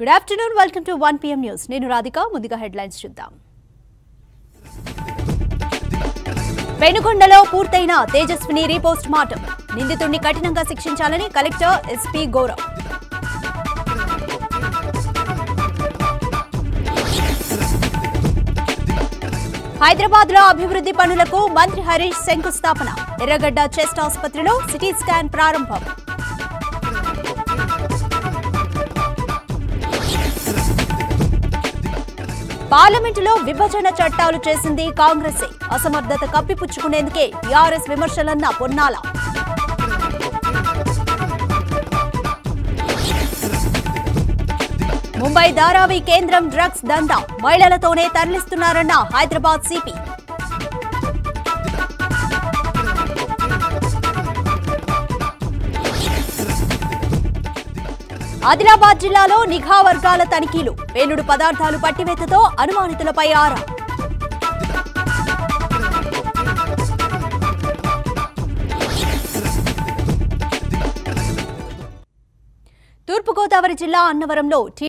good afternoon welcome to one PM news నేను రాధిక ముందుగా headlines చూద్దాం పెనుకొండలో పూర్తయిన తేజస్విని రీపోస్ట్ మార్టం నిందితుడిని కఠినంగా శిక్షించాలని కలెక్టర్ ఎస్పీ గౌరవ్ హైదరాబాద్ లో అభివృద్ధి పనులకు మంత్రి హరీష్ శంకుస్థాపన ఎర్రగడ్డ చెస్ట్ ఆసుపత్రిలో సిటీ స్కాన్ ప్రారంభం పార్లమెంటులో విభజన చట్టాలు చేసింది కాంగ్రెసే అసమర్థత కప్పిపుచ్చుకునేందుకే టీఆర్ఎస్ విమర్శలన్న పొన్నాల ముంబై ధారావి కేంద్రం డ్రగ్స్ దందా మహిళలతోనే తరలిస్తున్నారన్న హైదరాబాద్ సిపి ఆదిలాబాద్ జిల్లాలో నిఘా వర్గాల తనిఖీలు పేలుడు పదార్థాలు పట్టివేతతో అనుమానితులపై ఆరా తూర్పుగోదావరి జిల్లా అన్నవరంలో